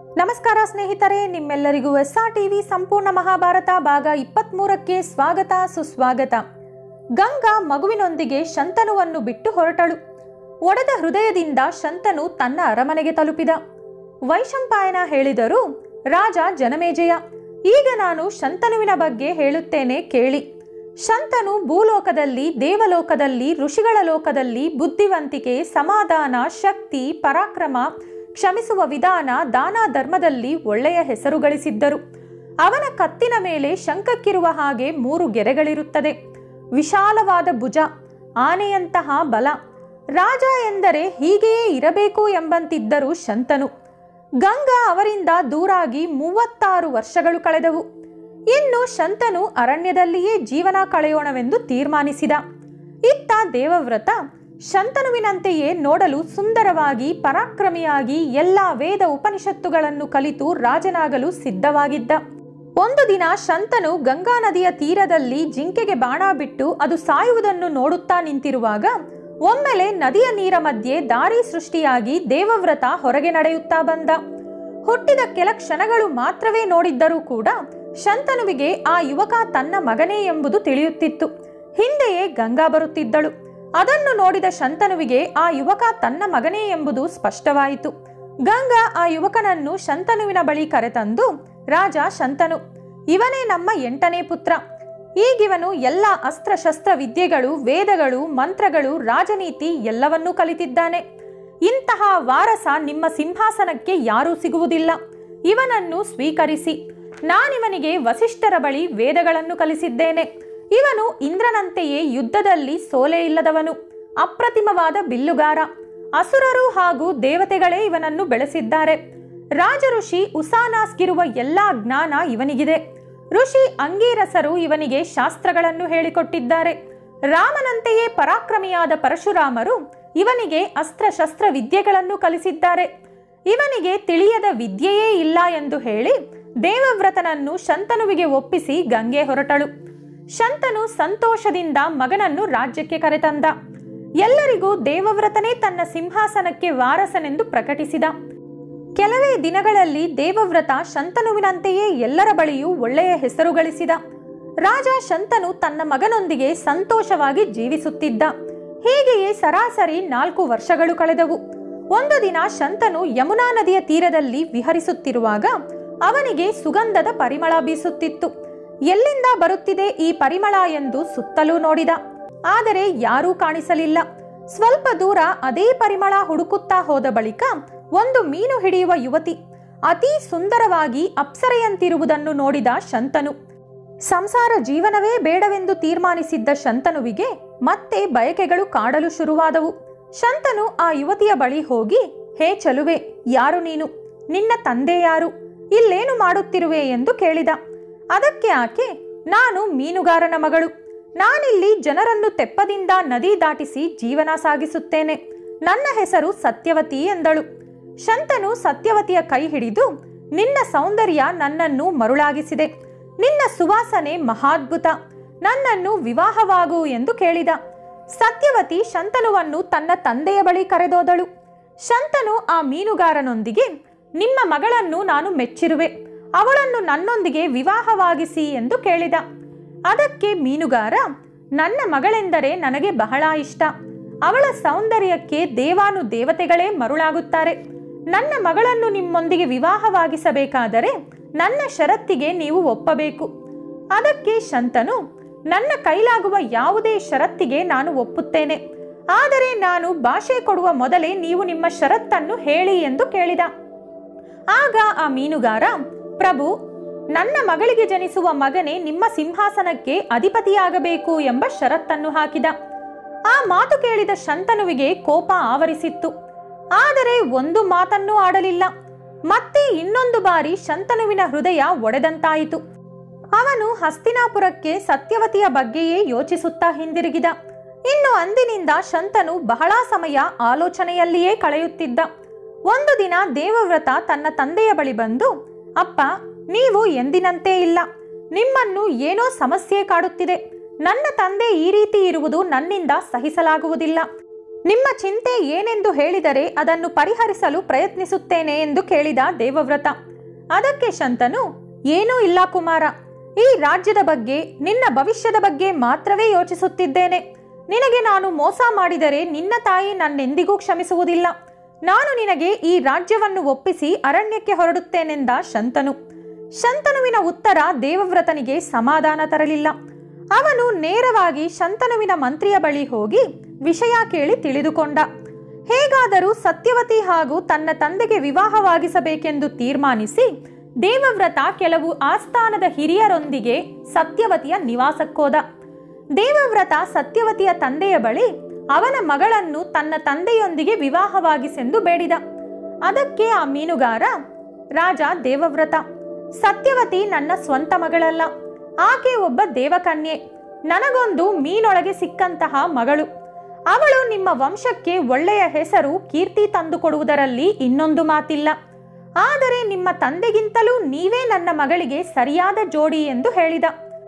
ನಮಸ್ಕಾರ ಸ್ನೇಹಿತರೆ ನಿಮ್ಮೆಲ್ಲರಿಗೂ ಎಸ್ ಆರ್ ಟಿವಿ ಸಂಪೂರ್ಣ ಮಹಾಭಾರತ ಭಾಗ ಇಪ್ಪತ್ಮೂರಕ್ಕೆ ಸ್ವಾಗತ ಸುಸ್ವಾಗತ ಗಂಗಾ ಮಗುವಿನೊಂದಿಗೆ ಶಂತನುವನ್ನು ಬಿಟ್ಟು ಹೊರಟಳು ಒಡೆದ ಹೃದಯದಿಂದ ಶಂತನು ತನ್ನ ಅರಮನೆಗೆ ತಲುಪಿದ ವೈಶಂಪಾಯನ ಹೇಳಿದರು ರಾಜ ಜನಮೇಜಯ ಈಗ ನಾನು ಶಂತನುವಿನ ಬಗ್ಗೆ ಹೇಳುತ್ತೇನೆ ಕೇಳಿ ಶಂತನು ಭೂಲೋಕದಲ್ಲಿ ದೇವಲೋಕದಲ್ಲಿ ಋಷಿಗಳ ಲೋಕದಲ್ಲಿ ಬುದ್ಧಿವಂತಿಕೆ ಸಮಾಧಾನ ಶಕ್ತಿ ಪರಾಕ್ರಮ ಕ್ಷಮಿಸುವ ವಿಧಾನ ದಾನ ಧರ್ಮದಲ್ಲಿ ಒಳ್ಳೆಯ ಹೆಸರು ಗಳಿಸಿದ್ದರು ಅವನ ಕತ್ತಿನ ಮೇಲೆ ಶಂಖಕ್ಕಿರುವ ಹಾಗೆ ಮೂರು ಗೆರೆಗಳಿರುತ್ತದೆ ವಿಶಾಲವಾದ ಭುಜ ಆನೆಯಂತಹ ಬಲ ರಾಜ ಎಂದರೆ ಹೀಗೆಯೇ ಇರಬೇಕು ಎಂಬಂತಿದ್ದರು ಶಂತನು ಗಂಗಾ ಅವರಿಂದ ದೂರಾಗಿ ಮೂವತ್ತಾರು ವರ್ಷಗಳು ಕಳೆದವು ಇನ್ನು ಶಂತನು ಅರಣ್ಯದಲ್ಲಿಯೇ ಜೀವನ ಕಳೆಯೋಣವೆಂದು ತೀರ್ಮಾನಿಸಿದ ಇತ್ತ ದೇವವ್ರತ ಶಂತನುವಿನಂತೆಯೇ ನೋಡಲು ಸುಂದರವಾಗಿ ಪರಾಕ್ರಮಿಯಾಗಿ ಎಲ್ಲಾ ವೇದ ಉಪನಿಷತ್ತುಗಳನ್ನು ಕಲಿತು ರಾಜನಾಗಲು ಸಿದ್ಧವಾಗಿದ್ದ ಒಂದು ದಿನ ಶಂತನು ಗಂಗಾ ನದಿಯ ತೀರದಲ್ಲಿ ಜಿಂಕೆಗೆ ಬಾಣ ಬಿಟ್ಟು ಅದು ಸಾಯುವುದನ್ನು ನೋಡುತ್ತಾ ನಿಂತಿರುವಾಗ ಒಮ್ಮೆಲೆ ನದಿಯ ನೀರ ಮಧ್ಯೆ ದಾರಿ ಸೃಷ್ಟಿಯಾಗಿ ದೇವವ್ರತ ಹೊರಗೆ ನಡೆಯುತ್ತಾ ಬಂದ ಹುಟ್ಟಿದ ಕೆಲ ಕ್ಷಣಗಳು ಮಾತ್ರವೇ ನೋಡಿದ್ದರೂ ಕೂಡ ಶಂತನುವಿಗೆ ಆ ಯುವಕ ತನ್ನ ಮಗನೇ ಎಂಬುದು ತಿಳಿಯುತ್ತಿತ್ತು ಹಿಂದೆಯೇ ಗಂಗಾ ಬರುತ್ತಿದ್ದಳು ಅದನ್ನು ನೋಡಿದ ಶಂತನುವಿಗೆ ಆ ಯುವಕ ತನ್ನ ಮಗನೇ ಎಂಬುದು ಸ್ಪಷ್ಟವಾಯಿತು ಗಂಗಾ ಆ ಯುವಕನನ್ನು ಶಂತನುವಿನ ಬಳಿ ಕರೆತಂದು ರಾಜ ಶಂತನು ಇವನೇ ನಮ್ಮ ಎಂಟನೇ ಪುತ್ರ ಈಗಿವನು ಎಲ್ಲ ಅಸ್ತ್ರಶಸ್ತ್ರ ವಿದ್ಯೆಗಳು ವೇದಗಳು ಮಂತ್ರಗಳು ರಾಜನೀತಿ ಎಲ್ಲವನ್ನೂ ಕಲಿತಿದ್ದಾನೆ ಇಂತಹ ವಾರಸ ನಿಮ್ಮ ಸಿಂಹಾಸನಕ್ಕೆ ಯಾರೂ ಸಿಗುವುದಿಲ್ಲ ಇವನನ್ನು ಸ್ವೀಕರಿಸಿ ನಾನಿವನಿಗೆ ವಸಿಷ್ಠರ ಬಳಿ ವೇದಗಳನ್ನು ಕಲಿಸಿದ್ದೇನೆ ಇವನು ಇಂದ್ರನಂತೆಯೇ ಯುದ್ಧದಲ್ಲಿ ಸೋಲೆ ಇಲ್ಲದವನು ಅಪ್ರತಿಮವಾದ ಬಿಲ್ಲುಗಾರ ಅಸುರರು ಹಾಗೂ ದೇವತೆಗಳೇ ಇವನನ್ನು ಬೆಳೆಸಿದ್ದಾರೆ ರಾಜ ಋಷಿ ಉಸಾನಾಸ್ಗಿರುವ ಎಲ್ಲಾ ಜ್ಞಾನ ಇವನಿಗಿದೆ ಋಷಿ ಅಂಗೀರಸರು ಇವನಿಗೆ ಶಾಸ್ತ್ರಗಳನ್ನು ಹೇಳಿಕೊಟ್ಟಿದ್ದಾರೆ ರಾಮನಂತೆಯೇ ಪರಾಕ್ರಮಿಯಾದ ಪರಶುರಾಮರು ಇವನಿಗೆ ಅಸ್ತ್ರಶಸ್ತ್ರ ವಿದ್ಯೆಗಳನ್ನು ಕಲಿಸಿದ್ದಾರೆ ಇವನಿಗೆ ತಿಳಿಯದ ವಿದ್ಯೆಯೇ ಇಲ್ಲ ಎಂದು ಹೇಳಿ ದೇವವ್ರತನನ್ನು ಶಂತನುವಿಗೆ ಒಪ್ಪಿಸಿ ಗಂಗೆ ಹೊರಟಳು ಶಂತನು ಸಂತೋಷದಿಂದ ಮಗನನ್ನು ರಾಜ್ಯಕ್ಕೆ ಕರೆತಂದ ಎಲ್ಲರಿಗೂ ದೇವವ್ರತನೇ ತನ್ನ ಸಿಂಹಾಸನಕ್ಕೆ ವಾರಸನೆಂದು ಪ್ರಕಟಿಸಿದ ಕೆಲವೇ ದಿನಗಳಲ್ಲಿ ದೇವವ್ರತ ಶಂತನುವಿನಂತೆಯೇ ಎಲ್ಲರ ಬಳಿಯೂ ಒಳ್ಳೆಯ ಹೆಸರು ಗಳಿಸಿದ ರಾಜ ಶಂತನು ತನ್ನ ಮಗನೊಂದಿಗೆ ಸಂತೋಷವಾಗಿ ಜೀವಿಸುತ್ತಿದ್ದ ಹೀಗೆಯೇ ಸರಾಸರಿ ನಾಲ್ಕು ವರ್ಷಗಳು ಕಳೆದವು ಒಂದು ದಿನ ಶಂತನು ಯಮುನಾ ನದಿಯ ತೀರದಲ್ಲಿ ವಿಹರಿಸುತ್ತಿರುವಾಗ ಅವನಿಗೆ ಸುಗಂಧದ ಪರಿಮಳ ಬೀಸುತ್ತಿತ್ತು ಎಲ್ಲಿಂದ ಬರುತ್ತಿದೆ ಈ ಪರಿಮಳ ಎಂದು ಸುತ್ತಲೂ ನೋಡಿದ ಆದರೆ ಯಾರೂ ಕಾಣಿಸಲಿಲ್ಲ ಸ್ವಲ್ಪ ದೂರ ಅದೇ ಪರಿಮಳ ಹುಡುಕುತ್ತಾ ಹೋದ ಬಳಿಕ ಒಂದು ಮೀನು ಹಿಡಿಯುವ ಯುವತಿ ಅತಿ ಸುಂದರವಾಗಿ ಅಪ್ಸರೆಯಂತಿರುವುದನ್ನು ನೋಡಿದ ಶಂತನು ಸಂಸಾರ ಜೀವನವೇ ಬೇಡವೆಂದು ತೀರ್ಮಾನಿಸಿದ್ದ ಶಂತನುವಿಗೆ ಮತ್ತೆ ಬಯಕೆಗಳು ಕಾಡಲು ಶುರುವಾದವು ಶಂತನು ಆ ಯುವತಿಯ ಬಳಿ ಹೋಗಿ ಹೇ ಚಲುವೆ ಯಾರು ನೀನು ನಿನ್ನ ತಂದೆ ಯಾರು ಇಲ್ಲೇನು ಮಾಡುತ್ತಿರುವೆ ಎಂದು ಕೇಳಿದ ಅದಕ್ಕೆ ಆಕೆ ನಾನು ಮೀನುಗಾರನ ಮಗಳು ನಾನಿಲ್ಲಿ ಜನರನ್ನು ತೆಪ್ಪದಿಂದ ನದಿ ದಾಟಿಸಿ ಜೀವನ ಸಾಗಿಸುತ್ತೇನೆ ನನ್ನ ಹೆಸರು ಸತ್ಯವತಿ ಎಂದಳು ಶಂತನು ಸತ್ಯವತಿಯ ಕೈ ಹಿಡಿದು ನಿನ್ನ ಸೌಂದರ್ಯ ನನ್ನನ್ನು ಮರುಳಾಗಿಸಿದೆ ನಿನ್ನ ಸುವಾಸನೆ ಮಹಾದ್ಭುತ ನನ್ನನ್ನು ವಿವಾಹವಾಗು ಎಂದು ಕೇಳಿದ ಸತ್ಯವತಿ ಶಂತನುವನ್ನು ತನ್ನ ತಂದೆಯ ಬಳಿ ಕರೆದೋದಳು ಶಂತನು ಆ ಮೀನುಗಾರನೊಂದಿಗೆ ನಿಮ್ಮ ಮಗಳನ್ನು ನಾನು ಮೆಚ್ಚಿರುವೆ ಅವಳನ್ನು ನನ್ನೊಂದಿಗೆ ವಿವಾಹವಾಗಿಸಿ ಎಂದು ಕೇಳಿದ ಅದಕ್ಕೆ ಮೀನುಗಾರ ನನ್ನ ಮಗಳೆಂದರೆ ನನಗೆ ಬಹಳ ಇಷ್ಟ ಅವಳ ಸೌಂದರ್ಯಕ್ಕೆ ದೇವಾನು ದೇವತೆಗಳೇ ಮರುಳಾಗುತ್ತಾರೆ ನನ್ನ ಮಗಳನ್ನು ನಿಮ್ಮೊಂದಿಗೆ ವಿವಾಹವಾಗಿಸಬೇಕಾದರೆ ನನ್ನ ಷರತ್ತಿಗೆ ನೀವು ಒಪ್ಪಬೇಕು ಅದಕ್ಕೆ ಶಂತನು ನನ್ನ ಕೈಲಾಗುವ ಯಾವುದೇ ಷರತ್ತಿಗೆ ನಾನು ಒಪ್ಪುತ್ತೇನೆ ಆದರೆ ನಾನು ಭಾಷೆ ಕೊಡುವ ಮೊದಲೇ ನೀವು ನಿಮ್ಮ ಷರತ್ತನ್ನು ಹೇಳಿ ಎಂದು ಕೇಳಿದ ಆಗ ಆ ಮೀನುಗಾರ ಪ್ರಭು ನನ್ನ ಮಗಳಿಗೆ ಜನಿಸುವ ಮಗನೇ ನಿಮ್ಮ ಸಿಂಹಾಸನಕ್ಕೆ ಅಧಿಪತಿಯಾಗಬೇಕು ಎಂಬ ಷರತ್ತನ್ನು ಹಾಕಿದ ಆ ಮಾತು ಕೇಳಿದ ಶಂತನುವಿಗೆ ಕೋಪ ಆವರಿಸಿತ್ತು ಆದರೆ ಒಂದು ಮಾತನ್ನೂ ಆಡಲಿಲ್ಲ ಮತ್ತೆ ಇನ್ನೊಂದು ಬಾರಿ ಶಂತನುವಿನ ಹೃದಯ ಒಡೆದಂತಾಯಿತು ಅವನು ಹಸ್ತಿನಾಪುರಕ್ಕೆ ಸತ್ಯವತಿಯ ಬಗ್ಗೆಯೇ ಯೋಚಿಸುತ್ತಾ ಹಿಂದಿರುಗಿದ ಇನ್ನು ಅಂದಿನಿಂದ ಶಂತನು ಬಹಳ ಸಮಯ ಆಲೋಚನೆಯಲ್ಲಿಯೇ ಕಳೆಯುತ್ತಿದ್ದ ಒಂದು ದಿನ ದೇವವ್ರತ ತನ್ನ ತಂದೆಯ ಬಳಿ ಬಂದು ಅಪ್ಪ ನೀವು ಎಂದಿನಂತೆ ಇಲ್ಲ ನಿಮ್ಮನ್ನು ಏನೋ ಸಮಸ್ಯೆ ಕಾಡುತ್ತಿದೆ ನನ್ನ ತಂದೆ ಈ ರೀತಿ ಇರುವುದು ನನ್ನಿಂದ ಸಹಿಸಲಾಗುವುದಿಲ್ಲ ನಿಮ್ಮ ಚಿಂತೆ ಏನೆಂದು ಹೇಳಿದರೆ ಅದನ್ನು ಪರಿಹರಿಸಲು ಪ್ರಯತ್ನಿಸುತ್ತೇನೆ ಎಂದು ಕೇಳಿದ ದೇವವ್ರತ ಅದಕ್ಕೆ ಶಂತನು ಏನೂ ಇಲ್ಲ ಕುಮಾರ ಈ ರಾಜ್ಯದ ಬಗ್ಗೆ ನಿನ್ನ ಭವಿಷ್ಯದ ಬಗ್ಗೆ ಮಾತ್ರವೇ ಯೋಚಿಸುತ್ತಿದ್ದೇನೆ ನಿನಗೆ ನಾನು ಮೋಸ ಮಾಡಿದರೆ ನಿನ್ನ ತಾಯಿ ನನ್ನೆಂದಿಗೂ ಕ್ಷಮಿಸುವುದಿಲ್ಲ ನಾನು ನಿನಗೆ ಈ ರಾಜ್ಯವನ್ನು ಒಪ್ಪಿಸಿ ಅರಣ್ಯಕ್ಕೆ ಹೊರಡುತ್ತೇನೆಂದ ಶಂತನು ಶಂತನುವಿನ ಉತ್ತರ ದೇವವ್ರತನಿಗೆ ಸಮಾಧಾನ ತರಲಿಲ್ಲ ಅವನು ನೇರವಾಗಿ ಶಂತನುವಿನ ಮಂತ್ರಿಯ ಬಳಿ ಹೋಗಿ ವಿಷಯ ಕೇಳಿ ತಿಳಿದುಕೊಂಡ ಹೇಗಾದರೂ ಸತ್ಯವತಿ ಹಾಗೂ ತನ್ನ ತಂದೆಗೆ ವಿವಾಹವಾಗಿಸಬೇಕೆಂದು ತೀರ್ಮಾನಿಸಿ ದೇವವ್ರತ ಕೆಲವು ಆಸ್ಥಾನದ ಹಿರಿಯರೊಂದಿಗೆ ಸತ್ಯವತಿಯ ನಿವಾಸಕ್ಕೋದ ದೇವವ್ರತ ಸತ್ಯವತಿಯ ತಂದೆಯ ಬಳಿ ಅವನ ಮಗಳನ್ನು ತನ್ನ ತಂದೆಯೊಂದಿಗೆ ವಿವಾಹವಾಗಿಸೆಂದು ಬೇಡಿದ ಅದಕ್ಕೆ ಆ ಮೀನುಗಾರ ರಾಜ ದೇವವ್ರತ ಸತ್ಯವತಿ ನನ್ನ ಸ್ವಂತ ಮಗಳಲ್ಲ ಆಕೆ ಒಬ್ಬ ದೇವಕನ್ಯೆ ನನಗೊಂದು ಮೀನೊಳಗೆ ಸಿಕ್ಕಂತಹ ಮಗಳು ಅವಳು ನಿಮ್ಮ ವಂಶಕ್ಕೆ ಒಳ್ಳೆಯ ಹೆಸರು ಕೀರ್ತಿ ತಂದುಕೊಡುವುದರಲ್ಲಿ ಇನ್ನೊಂದು ಮಾತಿಲ್ಲ ಆದರೆ ನಿಮ್ಮ ತಂದೆಗಿಂತಲೂ ನೀವೇ ನನ್ನ ಮಗಳಿಗೆ ಸರಿಯಾದ ಜೋಡಿ ಎಂದು ಹೇಳಿದ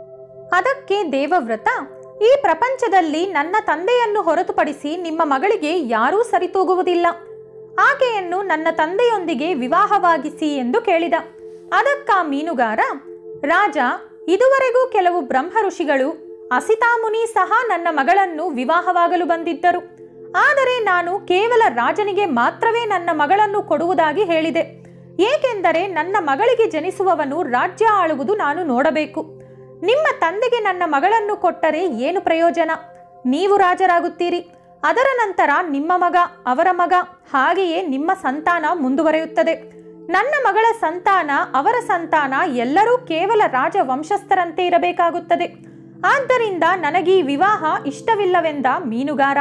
ಅದಕ್ಕೆ ದೇವವ್ರತ ಈ ಪ್ರಪಂಚದಲ್ಲಿ ನನ್ನ ತಂದೆಯನ್ನು ಹೊರತುಪಡಿಸಿ ನಿಮ್ಮ ಮಗಳಿಗೆ ಯಾರೂ ಸರಿತೂಗುವುದಿಲ್ಲ ಆಕೆಯನ್ನು ನನ್ನ ತಂದೆಯೊಂದಿಗೆ ವಿವಾಹವಾಗಿಸಿ ಎಂದು ಕೇಳಿದ ಅದಕ್ಕ ಮೀನುಗಾರ ರಾಜ ಇದುವರೆಗೂ ಕೆಲವು ಬ್ರಹ್ಮ ಋಷಿಗಳು ಅಸಿತಾಮುನಿ ಸಹ ನನ್ನ ಮಗಳನ್ನು ವಿವಾಹವಾಗಲು ಬಂದಿದ್ದರು ಆದರೆ ನಾನು ಕೇವಲ ರಾಜನಿಗೆ ಮಾತ್ರವೇ ನನ್ನ ಮಗಳನ್ನು ಕೊಡುವುದಾಗಿ ಹೇಳಿದೆ ಏಕೆಂದರೆ ನನ್ನ ಮಗಳಿಗೆ ಜನಿಸುವವನು ರಾಜ್ಯ ಆಳುವುದು ನಾನು ನೋಡಬೇಕು ನಿಮ್ಮ ತಂದೆಗೆ ನನ್ನ ಮಗಳನ್ನು ಕೊಟ್ಟರೆ ಏನು ಪ್ರಯೋಜನ ನೀವು ರಾಜರಾಗುತ್ತೀರಿ ಅದರ ನಂತರ ನಿಮ್ಮ ಮಗ ಅವರ ಮಗ ಹಾಗೆಯೇ ನಿಮ್ಮ ಸಂತಾನ ಮುಂದುವರೆಯುತ್ತದೆ ನನ್ನ ಮಗಳ ಸಂತಾನ ಅವರ ಸಂತಾನ ಎಲ್ಲರೂ ಕೇವಲ ರಾಜ ವಂಶಸ್ಥರಂತೆ ಇರಬೇಕಾಗುತ್ತದೆ ಆದ್ದರಿಂದ ನನಗೀ ವಿವಾಹ ಇಷ್ಟವಿಲ್ಲವೆಂದ ಮೀನುಗಾರ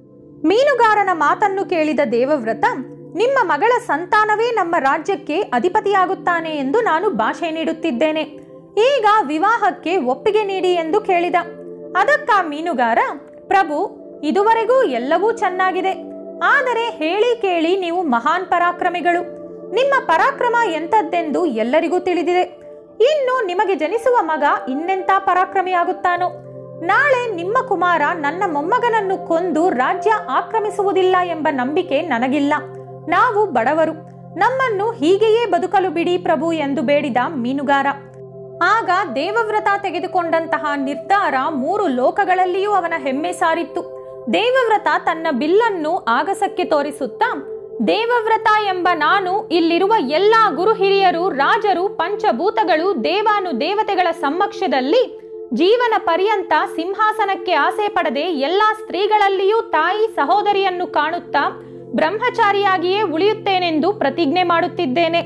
ಮೀನುಗಾರನ ಮಾತನ್ನು ಕೇಳಿದ ದೇವವ್ರತ ನಿಮ್ಮ ಮಗಳ ಸಂತಾನವೇ ನಮ್ಮ ರಾಜ್ಯಕ್ಕೆ ಅಧಿಪತಿಯಾಗುತ್ತಾನೆ ಎಂದು ನಾನು ಭಾಷೆ ನೀಡುತ್ತಿದ್ದೇನೆ ಈಗ ವಿವಾಹಕ್ಕೆ ಒಪ್ಪಿಗೆ ನೀಡಿ ಎಂದು ಕೇಳಿದ ಅದಕ್ಕ ಮೀನುಗಾರ ಪ್ರಭು ಇದುವರೆಗೂ ಎಲ್ಲವೂ ಚೆನ್ನಾಗಿದೆ ಆದರೆ ಹೇಳಿ ಕೇಳಿ ನೀವು ಮಹಾನ್ ಪರಾಕ್ರಮಿಗಳು ನಿಮ್ಮ ಪರಾಕ್ರಮ ಎಂಥದ್ದೆಂದು ಎಲ್ಲರಿಗೂ ತಿಳಿದಿದೆ ಇನ್ನು ನಿಮಗೆ ಜನಿಸುವ ಮಗ ಇನ್ನೆಂಥ ಪರಾಕ್ರಮಿಯಾಗುತ್ತಾನೋ ನಾಳೆ ನಿಮ್ಮ ಕುಮಾರ ನನ್ನ ಮೊಮ್ಮಗನನ್ನು ಕೊಂದು ರಾಜ್ಯ ಆಕ್ರಮಿಸುವುದಿಲ್ಲ ಎಂಬ ನಂಬಿಕೆ ನನಗಿಲ್ಲ ನಾವು ಬಡವರು ನಮ್ಮನ್ನು ಹೀಗೆಯೇ ಬದುಕಲು ಬಿಡಿ ಪ್ರಭು ಎಂದು ಬೇಡಿದ ಮೀನುಗಾರ ಆಗ ದೇವವ್ರತ ತೆಗೆದುಕೊಂಡಂತಹ ನಿರ್ಧಾರ ಮೂರು ಲೋಕಗಳಲ್ಲಿಯೂ ಅವನ ಹೆಮ್ಮೆ ಸಾರಿತ್ತು ದೇವವ್ರತ ತನ್ನ ಬಿಲ್ಲನ್ನು ಆಗಸಕ್ಕೆ ತೋರಿಸುತ್ತಾ ದೇವವ್ರತ ಎಂಬ ನಾನು ಇಲ್ಲಿರುವ ಎಲ್ಲಾ ಗುರು ಹಿರಿಯರು ರಾಜರು ಪಂಚಭೂತಗಳು ದೇವಾನು ದೇವತೆಗಳ ಸಮ್ಮಕ್ಷದಲ್ಲಿ ಜೀವನ ಪರ್ಯಂತ ಸಿಂಹಾಸನಕ್ಕೆ ಆಸೆ ಪಡದೆ ಎಲ್ಲಾ ಸ್ತ್ರೀಗಳಲ್ಲಿಯೂ ತಾಯಿ ಸಹೋದರಿಯನ್ನು ಕಾಣುತ್ತಾ ಬ್ರಹ್ಮಚಾರಿಯಾಗಿಯೇ ಉಳಿಯುತ್ತೇನೆಂದು ಪ್ರತಿಜ್ಞೆ ಮಾಡುತ್ತಿದ್ದೇನೆ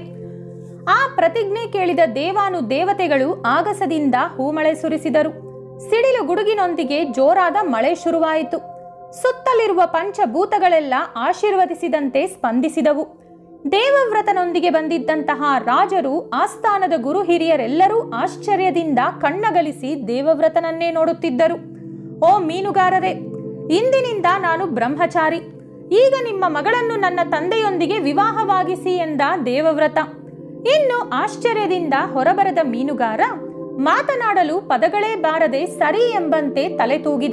ಆ ಪ್ರತಿಜ್ಞೆ ಕೇಳಿದ ದೇವಾನು ದೇವತೆಗಳು ಆಗಸದಿಂದ ಹೂಮಳೆ ಸುರಿಸಿದರು ಸಿಡಿಲು ಗುಡುಗಿನೊಂದಿಗೆ ಜೋರಾದ ಮಳೆ ಶುರುವಾಯಿತು ಸುತ್ತಲಿರುವ ಪಂಚಭೂತಗಳೆಲ್ಲ ಆಶೀರ್ವದಿಸಿದಂತೆ ಸ್ಪಂದಿಸಿದವು ದೇವವ್ರತನೊಂದಿಗೆ ಬಂದಿದ್ದಂತಹ ರಾಜರು ಆಸ್ಥಾನದ ಗುರು ಹಿರಿಯರೆಲ್ಲರೂ ಆಶ್ಚರ್ಯದಿಂದ ಕಣ್ಣಗಲಿಸಿ ದೇವವ್ರತನನ್ನೇ ನೋಡುತ್ತಿದ್ದರು ಓ ಮೀನುಗಾರರೇ ಇಂದಿನಿಂದ ನಾನು ಬ್ರಹ್ಮಚಾರಿ ಈಗ ನಿಮ್ಮ ಮಗಳನ್ನು ನನ್ನ ತಂದೆಯೊಂದಿಗೆ ವಿವಾಹವಾಗಿಸಿ ಎಂದ ದೇವವ್ರತ ಇನ್ನು ಆಶ್ಚರ್ಯದಿಂದ ಹೊರಬರದ ಮೀನುಗಾರ ಮಾತನಾಡಲು ಪದಗಳೇ ಬಾರದೆ ಸರಿ ಎಂಬಂತೆ ತಲೆ ತೂಗಿದ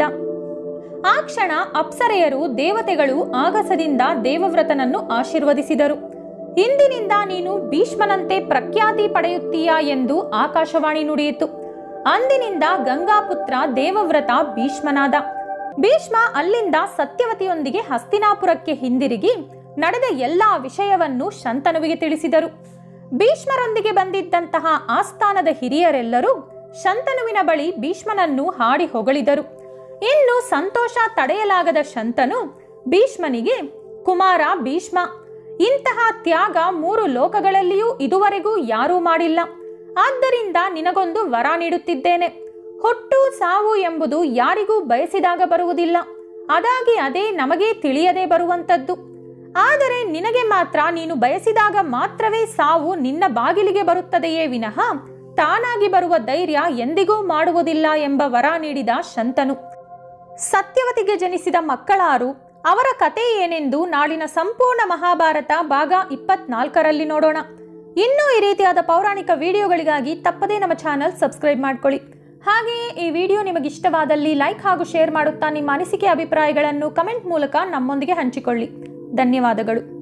ಆ ಕ್ಷಣ ಅಪ್ಸರೆಯರು ದೇವತೆಗಳು ಆಗಸದಿಂದ ದೇವವ್ರತನನ್ನು ಆಶೀರ್ವದಿಸಿದರು ಇಂದಿನಿಂದ ನೀನು ಭೀಷ್ಮನಂತೆ ಪ್ರಖ್ಯಾತಿ ಪಡೆಯುತ್ತೀಯಾ ಎಂದು ಆಕಾಶವಾಣಿ ನುಡಿಯಿತು ಅಂದಿನಿಂದ ಗಂಗಾಪುತ್ರ ದೇವವ್ರತ ಭೀಷ್ಮನಾದ ಭೀಷ್ಮ ಅಲ್ಲಿಂದ ಸತ್ಯವತಿಯೊಂದಿಗೆ ಹಸ್ತಿನಾಪುರಕ್ಕೆ ಹಿಂದಿರುಗಿ ನಡೆದ ಎಲ್ಲಾ ವಿಷಯವನ್ನು ಶಂತನುವಿಗೆ ತಿಳಿಸಿದರು ಭೀಷ್ಮರೊಂದಿಗೆ ಬಂದಿದ್ದಂತಹ ಆಸ್ಥಾನದ ಹಿರಿಯರೆಲ್ಲರೂ ಶಂತನುವಿನ ಬಳಿ ಭೀಷ್ಮನನ್ನು ಹಾಡಿ ಹೊಗಳಿದರು ಇನ್ನು ಸಂತೋಷ ತಡೆಯಲಾಗದ ಶಂತನು ಭೀಷ್ಮನಿಗೆ ಕುಮಾರ ಭೀಷ್ಮ ಇಂತಹ ತ್ಯಾಗ ಮೂರು ಲೋಕಗಳಲ್ಲಿಯೂ ಇದುವರೆಗೂ ಯಾರೂ ಮಾಡಿಲ್ಲ ಆದ್ದರಿಂದ ನಿನಗೊಂದು ವರ ನೀಡುತ್ತಿದ್ದೇನೆ ಹುಟ್ಟು ಸಾವು ಎಂಬುದು ಯಾರಿಗೂ ಬಯಸಿದಾಗ ಬರುವುದಿಲ್ಲ ಅದಾಗಿ ಅದೇ ನಮಗೆ ತಿಳಿಯದೆ ಬರುವಂತದ್ದು ಆದರೆ ನಿನಗೆ ಮಾತ್ರ ನೀನು ಬಯಸಿದಾಗ ಮಾತ್ರವೇ ಸಾವು ನಿನ್ನ ಬಾಗಿಲಿಗೆ ಬರುತ್ತದೆಯೇ ವಿನಃ ತಾನಾಗಿ ಬರುವ ಧೈರ್ಯ ಎಂದಿಗೂ ಮಾಡುವುದಿಲ್ಲ ಎಂಬ ವರ ನೀಡಿದ ಶಂತನು ಸತ್ಯವತಿಗೆ ಜನಿಸಿದ ಮಕ್ಕಳಾರು ಅವರ ಕತೆ ಏನೆಂದು ನಾಳಿನ ಸಂಪೂರ್ಣ ಮಹಾಭಾರತ ಭಾಗ ಇಪ್ಪತ್ನಾಲ್ಕರಲ್ಲಿ ನೋಡೋಣ ಇನ್ನೂ ಈ ರೀತಿಯಾದ ಪೌರಾಣಿಕ ವಿಡಿಯೋಗಳಿಗಾಗಿ ತಪ್ಪದೇ ನಮ್ಮ ಚಾನಲ್ ಸಬ್ಸ್ಕ್ರೈಬ್ ಮಾಡ್ಕೊಳ್ಳಿ ಹಾಗೆಯೇ ಈ ವಿಡಿಯೋ ನಿಮಗಿಷ್ಟವಾದಲ್ಲಿ ಲೈಕ್ ಹಾಗೂ ಶೇರ್ ಮಾಡುತ್ತಾ ನಿಮ್ಮ ಅನಿಸಿಕೆ ಅಭಿಪ್ರಾಯಗಳನ್ನು ಕಮೆಂಟ್ ಮೂಲಕ ನಮ್ಮೊಂದಿಗೆ ಹಂಚಿಕೊಳ್ಳಿ ಧನ್ಯವಾದಗಳು